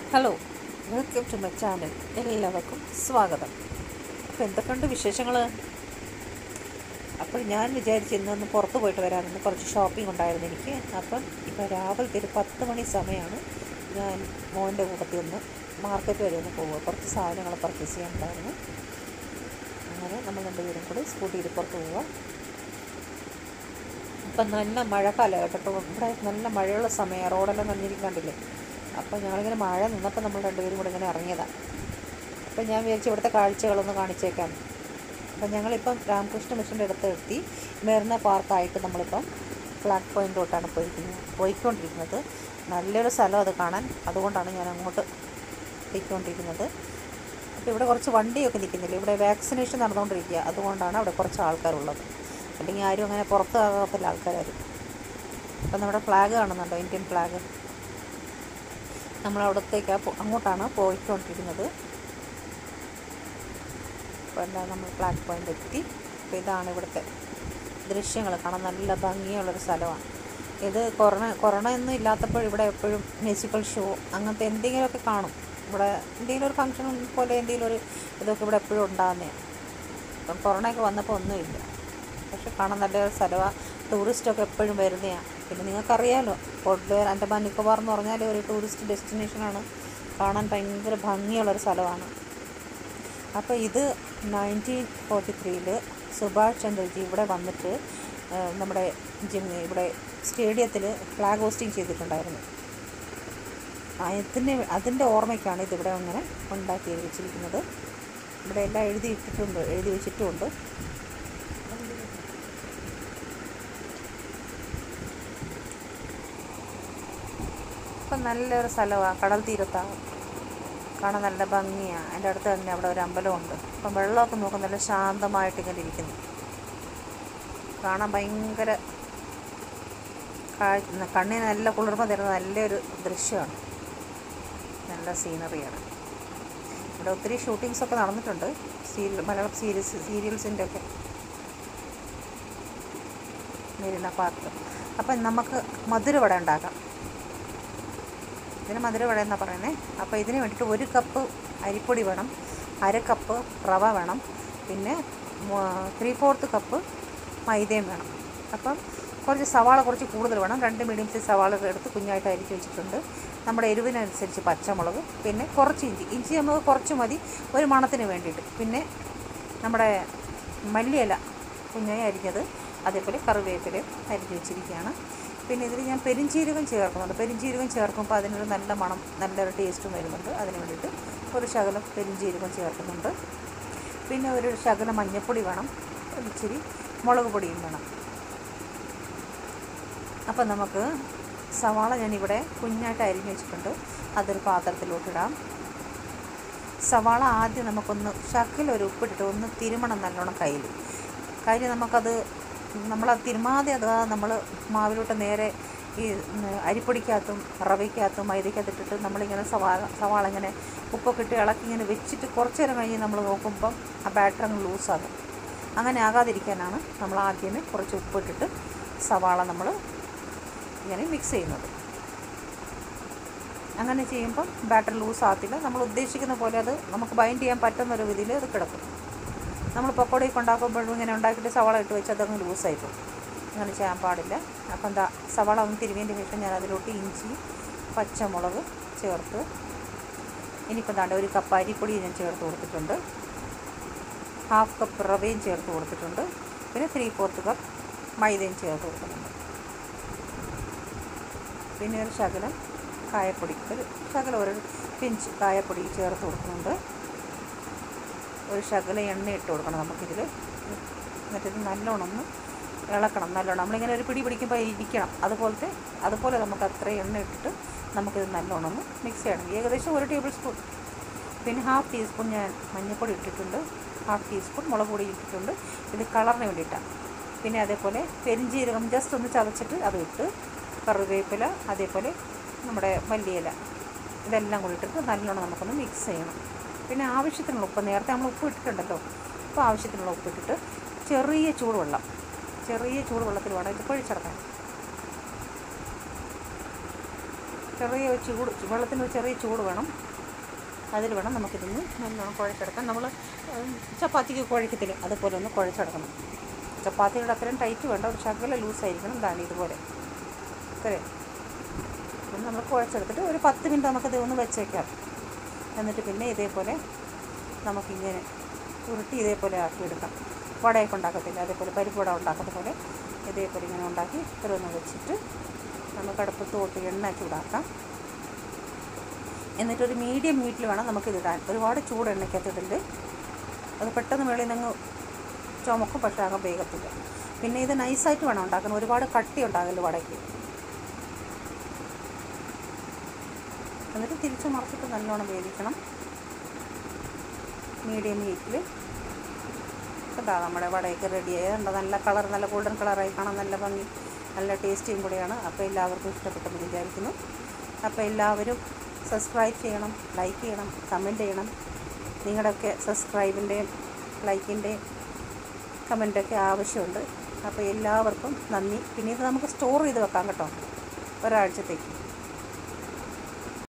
hello welcome to my channel എല്ലാവർക്കും സ്വാഗതം അപ്പോൾ എന്തൊക്കെയുണ്ട് വിശേഷങ്ങൾ അപ്പോൾ ഞാൻ വിചാരിച്ചു ഇന്നൊന്ന് പുറത്ത് പോയിട്ട് വരാമെന്ന് കുറച്ച് ഷോപ്പിംഗ് ഉണ്ടായിരുന്നു എനിക്ക് അപ്പം ഇപ്പോൾ രാവിലത്തെ ഒരു പത്ത് മണി സമയമാണ് ഞാൻ മോൻ്റെ കൂട്ടത്തിൽ ഒന്ന് മാർക്കറ്റ് വരെ ഒന്ന് പോവുക കുറച്ച് സാധനങ്ങൾ പർച്ചേസ് ചെയ്യാനുണ്ടായിരുന്നു അങ്ങനെ നമ്മൾ രണ്ടുപേരും കൂടി സ്കൂട്ടിയിൽ പുറത്ത് പോവുക ഇപ്പം നല്ല മഴക്കാലം കേട്ടോ ഇപ്പോൾ ഇവിടെ നല്ല മഴയുള്ള സമയം റോഡെല്ലാം നനഞ്ഞിരിക്കാണ്ടില്ലേ അപ്പോൾ ഞങ്ങളിങ്ങനെ മഴ നിന്നപ്പോൾ നമ്മൾ രണ്ടുപേരും കൂടെ ഇങ്ങനെ ഇറങ്ങിയതാണ് അപ്പം ഞാൻ വിചാരിച്ചു ഇവിടുത്തെ കാഴ്ചകളൊന്ന് കാണിച്ചേക്കാം അപ്പം ഞങ്ങളിപ്പം രാമകൃഷ്ണ മിഷൻ്റെ അടുത്ത് എത്തി മെറിന പാർക്കായിട്ട് നമ്മളിപ്പം ഫ്ലാഗ് പോയിൻറ്റിലോട്ടാണ് പോയിരിക്കുന്നത് പോയിക്കൊണ്ടിരിക്കുന്നത് നല്ലൊരു സ്ഥലം അത് കാണാൻ അതുകൊണ്ടാണ് ഞാൻ അങ്ങോട്ട് പോയിക്കൊണ്ടിരിക്കുന്നത് അപ്പോൾ ഇവിടെ കുറച്ച് വണ്ടിയൊക്കെ നിൽക്കുന്നില്ല ഇവിടെ വാക്സിനേഷൻ നടന്നുകൊണ്ടിരിക്കുക അതുകൊണ്ടാണ് അവിടെ കുറച്ച് ആൾക്കാരുള്ളത് അല്ലെങ്കിൽ ആരും അങ്ങനെ പുറത്താകത്തില്ല ആൾക്കാരും അപ്പം നമ്മുടെ ഫ്ലാഗ് കാണുന്നുണ്ടോ ഇന്ത്യൻ ഫ്ലാഗ് നമ്മൾ അവിടത്തേക്ക് അങ്ങോട്ടാണ് പോയിക്കൊണ്ടിരിക്കുന്നത് അപ്പോൾ എന്താ നമ്മൾ ഫ്ലാഗ് പോയിൻ്റ് എത്തി അപ്പോൾ ഇതാണ് ഇവിടുത്തെ ദൃശ്യങ്ങൾ കാണാൻ നല്ല ഭംഗിയുള്ളൊരു സ്ഥലമാണ് ഇത് കൊറോണ കൊറോണ ഒന്നും ഇല്ലാത്തപ്പോൾ ഇവിടെ എപ്പോഴും മ്യൂസിക്കൽ ഷോ അങ്ങനത്തെ എന്തെങ്കിലുമൊക്കെ കാണും ഇവിടെ എന്തെങ്കിലും ഒരു ഫംഗ്ഷൻ പോലെ എന്തെങ്കിലും ഒരു ഇതൊക്കെ ഇവിടെ എപ്പോഴും ഉണ്ടാകുന്നതാണ് ഇപ്പം കൊറോണയൊക്കെ വന്നപ്പോൾ ഒന്നുമില്ല പക്ഷെ കാണാൻ നല്ല സ്ഥലമാണ് ടൂറിസ്റ്റൊക്കെ എപ്പോഴും വരുന്നതാണ് പിന്നെ നിങ്ങൾക്കറിയാമല്ലോ കോട്ട്വേർ ആൻഡമാൻ നിക്കോബാർ എന്ന് പറഞ്ഞാൽ ഒരു ടൂറിസ്റ്റ് ഡെസ്റ്റിനേഷനാണ് കാണാൻ ഭയങ്കര ഭംഗിയുള്ളൊരു സ്ഥലമാണ് അപ്പോൾ ഇത് നയൻറ്റീൻ ഫോർട്ടി ത്രീയിൽ സുഭാഷ് ചന്ദ്രജി ഇവിടെ വന്നിട്ട് ഏഹ്, നമ്മുടെ ജിം ഇവിടെ സ്റ്റേഡിയത്തിൽ ഫ്ലാഗ് ഹോസ്റ്റിംഗ് ചെയ്തിട്ടുണ്ടായിരുന്നു അതിന് അതിൻ്റെ ഓർമ്മയ്ക്കാണ് ഇതിവിടെ അങ്ങനെ ഉണ്ടാക്കി വെച്ചിരിക്കുന്നത് ഇവിടെ എല്ലാം എഴുതി ഇട്ടിട്ടുണ്ട് എഴുതി വെച്ചിട്ടുമുണ്ട് ഇപ്പം നല്ലൊരു സ്ഥലമാണ് കടൽ തീരത്താണ് കാണാൻ നല്ല ഭംഗിയാണ് അതിൻ്റെ അടുത്ത് തന്നെ അവിടെ ഒരു അമ്പലമുണ്ട് അപ്പം വെള്ളമൊക്കെ നോക്കാൻ നല്ല ശാന്തമായിട്ട് ഇങ്ങനെ ഇരിക്കുന്നു കാണാൻ ഭയങ്കര കാഴ്ച കണ്ണിന് നല്ല കുളിർമ തരുന്ന നല്ലൊരു ദൃശ്യമാണ് നല്ല സീനറിയാണ് ഇവിടെ ഒത്തിരി ഷൂട്ടിങ്സ് ഒക്കെ നടന്നിട്ടുണ്ട് സീരിയൽ മലയാളം സീരീസ് സീരിയൽസിൻ്റെ ഒക്കെ മെരീന പാർക്ക് അപ്പം നമുക്ക് മധുരവട ഉണ്ടാക്കാം ഇതിന് മധുരവട എന്നാണ് പറയുന്നത് അപ്പോൾ ഇതിന് വേണ്ടിയിട്ട് ഒരു കപ്പ് അരിപ്പൊടി വേണം അര കപ്പ് റവ വേണം പിന്നെ ത്രീ ഫോർത്ത് കപ്പ് മൈദയും വേണം അപ്പം കുറച്ച് സവാള കുറച്ച് കൂടുതൽ വേണം രണ്ട് മീഡിയം സൈസ് സവാള എടുത്ത് കുഞ്ഞായിട്ട് അരിച്ച് വെച്ചിട്ടുണ്ട് നമ്മുടെ എരിവിനനുസരിച്ച് പച്ചമുളക് പിന്നെ കുറച്ച് ഇഞ്ചി ഇഞ്ചി നമുക്ക് കുറച്ച് മതി ഒരു മണത്തിന് വേണ്ടിയിട്ട് പിന്നെ നമ്മുടെ മല്ലിയില കുഞ്ഞായി അരിഞ്ഞത് അതേപോലെ കറിവേപ്പിലയും അരിഞ്ഞ് വെച്ചിരിക്കുകയാണ് പിന്നെ ഇതിൽ ഞാൻ പെരിഞ്ചീരകം ചേർക്കുന്നുണ്ട് പെരിഞ്ചീരകം ചേർക്കുമ്പോൾ അതിനൊരു നല്ല മണം നല്ലൊരു ടേസ്റ്റും വരുന്നുണ്ട് അതിന് വേണ്ടിയിട്ട് ഒരു ശകലം പെരിഞ്ചീരകം ചേർക്കുന്നുണ്ട് പിന്നെ ഒരു ശകലം മഞ്ഞൾപ്പൊടി വേണം ഒരു ഇച്ചിരി മുളക് പൊടിയും വേണം അപ്പം നമുക്ക് സവാള ഞാനിവിടെ കുഞ്ഞായിട്ട് അരിഞ്ഞ് വെച്ചിട്ടുണ്ട് അതൊരു പാത്രത്തിലോട്ടിടാം സവാള ആദ്യം നമുക്കൊന്ന് ശകലൊരു ഉപ്പിട്ടിട്ട് ഒന്ന് തിരുമണം നല്ലോണം കയ്യിൽ കാര്യം നമുക്കത് നമ്മളത് തിരുമാതെ അത് നമ്മൾ മാവിലോട്ട് നേരെ ഈ ഉം, അരിപ്പൊടിക്കകത്തും റവയ്ക്കകത്തും മൈദയ്ക്കകത്ത് ഇട്ടിട്ട് നമ്മളിങ്ങനെ സവാള സവാള ഇങ്ങനെ ഉപ്പൊക്കെ ഇട്ട് ഇളക്കി ഇങ്ങനെ വെച്ചിട്ട് കുറച്ച് നേരം കഴിഞ്ഞ് നമ്മൾ നോക്കുമ്പം ആ ബാറ്റർ അങ്ങ് ലൂസാകും അങ്ങനെ ആകാതിരിക്കാനാണ് നമ്മൾ ആദ്യമേ കുറച്ച് ഉപ്പിട്ടിട്ട് സവാള നമ്മൾ ഇങ്ങനെ മിക്സ് ചെയ്യുന്നത് അങ്ങനെ ചെയ്യുമ്പം ബാറ്റർ ലൂസ് ആകത്തില്ല നമ്മൾ ഉദ്ദേശിക്കുന്ന പോലെ അത് നമുക്ക് ബൈൻഡ് ചെയ്യാൻ പറ്റുന്ന ഒരു വിധിയിൽ അത് കിടക്കും നമ്മൾ പക്കോടയൊക്കെ ഉണ്ടാക്കുമ്പോഴും ഇങ്ങനെ ഉണ്ടാക്കിയിട്ട് സവാള ഇട്ട് വെച്ച് അതങ്ങ് ലൂസായി പോകും അങ്ങനെ ചെയ്യാൻ പാടില്ല അപ്പം എന്താ സവാള ഒന്ന് തിരുമിയതിന് ശേഷം ഞാൻ അതിലോട്ട് ഇഞ്ചി പച്ചമുളക് ചേർത്ത് ഇനിയിപ്പോൾ എന്താണ്ട് ഒരു കപ്പ് അരിപ്പൊടി ഞാൻ ചേർത്ത് കൊടുത്തിട്ടുണ്ട് ഹാഫ് കപ്പ് റവയും ചേർത്ത് കൊടുത്തിട്ടുണ്ട് പിന്നെ ത്രീ ഫോർത്ത് കപ്പ് മൈദയും ചേർത്ത് കൊടുക്കുന്നുണ്ട് പിന്നെ ഒരു ശകലം കായപ്പൊടി ഒരു ശകലം ഒരു പിഞ്ച് കായപ്പൊടി ചേർത്ത് കൊടുക്കുന്നുണ്ട് ഒരു ശകലം എണ്ണ ഇട്ട് കൊടുക്കണം നമുക്കിതിൽ എന്നിട്ടിത് നല്ലോണം ഒന്ന് ഇളക്കണം നല്ലോണം നമ്മളിങ്ങനെ ഒരു പിടി പിടിക്കുമ്പോൾ ഇരിക്കണം അതുപോലത്തെ അതുപോലെ നമുക്ക് അത്ര എണ്ണ ഇട്ടിട്ട് നമുക്കിത് നല്ലോണം ഒന്ന് മിക്സ് ചെയ്യണം ഏകദേശം ഒരു ടേബിൾ സ്പൂൺ പിന്നെ ഹാഫ് ടീസ്പൂൺ ഞാൻ മഞ്ഞൾപ്പൊടി ഇട്ടിട്ടുണ്ട് ഹാഫ് ടീസ്പൂൺ മുളക് പൊടി ഇട്ടിട്ടുണ്ട് ഇത് കളറിന് വേണ്ടിയിട്ടാണ് പിന്നെ അതേപോലെ പെരിഞ്ചീരകം ജസ്റ്റ് ഒന്ന് ചതച്ചിട്ട് അത് ഇട്ട് കറിവേപ്പില അതേപോലെ നമ്മുടെ മല്ലിയില ഇതെല്ലാം കൂടി ഇട്ടിട്ട് നല്ലോണം നമുക്കൊന്ന് മിക്സ് ചെയ്യണം പിന്നെ ആവശ്യത്തിനുള്ള ഉപ്പ് നേരത്തെ നമ്മൾ ഉപ്പ് ഇട്ടിട്ടുണ്ടല്ലോ അപ്പോൾ ആവശ്യത്തിനുള്ള ഉപ്പ് ഇട്ടിട്ട് ചെറിയ ചൂടുവെള്ളം ചെറിയ ചൂടുവെള്ളത്തിൽ വേണം ഇത് കുഴിച്ചിറക്കാൻ ചെറിയ ഒരു ചൂട് വെള്ളത്തിന് ഒരു ചെറിയ ചൂട് വേണം അതിൽ വേണം നമുക്കിതൊന്ന് നല്ലോണം കുഴച്ചെടുക്കാം നമ്മൾ ചപ്പാത്തിക്ക് കുഴക്കത്തില്ല അതുപോലെ ഒന്ന് കുഴച്ചെടുക്കണം ചപ്പാത്തിയുടെ അത്രയും ടൈറ്റ് വേണ്ട ഒരു ശകല ലൂസായിരിക്കണം ഇതാണ് ഇതുപോലെ ഇത്രയും അപ്പം നമ്മൾ കുഴച്ചെടുത്തിട്ട് ഒരു പത്ത് മിനിറ്റ് നമുക്കത് ഒന്ന് വെച്ചേക്കാം എന്നിട്ട് പിന്നെ ഇതേപോലെ നമുക്കിങ്ങനെ ഉരുട്ടി ഇതേപോലെ ആക്കിയെടുക്കാം വടയൊക്കെ ഉണ്ടാക്കത്തില്ല അതേപോലെ പരിപ്പ് വട ഉണ്ടാക്കുന്ന പോലെ ഇതേപോലെ ഇങ്ങനെ ഉണ്ടാക്കി ഇത്രയൊന്ന് വെച്ചിട്ട് നമുക്ക് അടുപ്പത്ത് തൊട്ട് എണ്ണ ചൂടാക്കാം എന്നിട്ടൊരു മീഡിയം ഹീറ്റിൽ വേണം നമുക്കിതിടാൻ ഒരുപാട് ചൂട് എണ്ണയ്ക്കകത്ത് ഇടല് അത് പെട്ടെന്ന് വെളിയിൽ നിന്ന് ചുമക്കും പക്ഷേ അങ്ങ് വേഗത്തില്ല പിന്നെ ഇത് നൈസായിട്ട് വേണം ഉണ്ടാക്കാൻ ഒരുപാട് കട്ടി ഉണ്ടാകല് വടയ്ക്ക് എന്നിട്ട് തിരിച്ച് മറിച്ചിട്ട് നല്ലോണം വേവിക്കണം മീഡിയം ഹീറ്റിൽ ഇതാ നമ്മുടെ വടയൊക്കെ റെഡി ആയത് നല്ല കളർ നല്ല ഗോൾഡൻ കളറായി കാണാൻ നല്ല ഭംഗി നല്ല ടേസ്റ്റിയും കൂടിയാണ് അപ്പോൾ എല്ലാവർക്കും ഇഷ്ടപ്പെട്ടെന്ന് വിചാരിക്കുന്നു അപ്പോൾ എല്ലാവരും സബ്സ്ക്രൈബ് ചെയ്യണം ലൈക്ക് ചെയ്യണം കമൻറ്റ് ചെയ്യണം നിങ്ങളുടെയൊക്കെ സബ്സ്ക്രൈബിൻ്റെയും ലൈക്കിൻ്റെയും കമൻറ്റൊക്കെ ആവശ്യമുണ്ട് അപ്പോൾ എല്ലാവർക്കും നന്ദി പിന്നെ ഇത് നമുക്ക് സ്റ്റോർ ചെയ്ത് വെക്കാം കേട്ടോ ഒരാഴ്ചത്തേക്ക്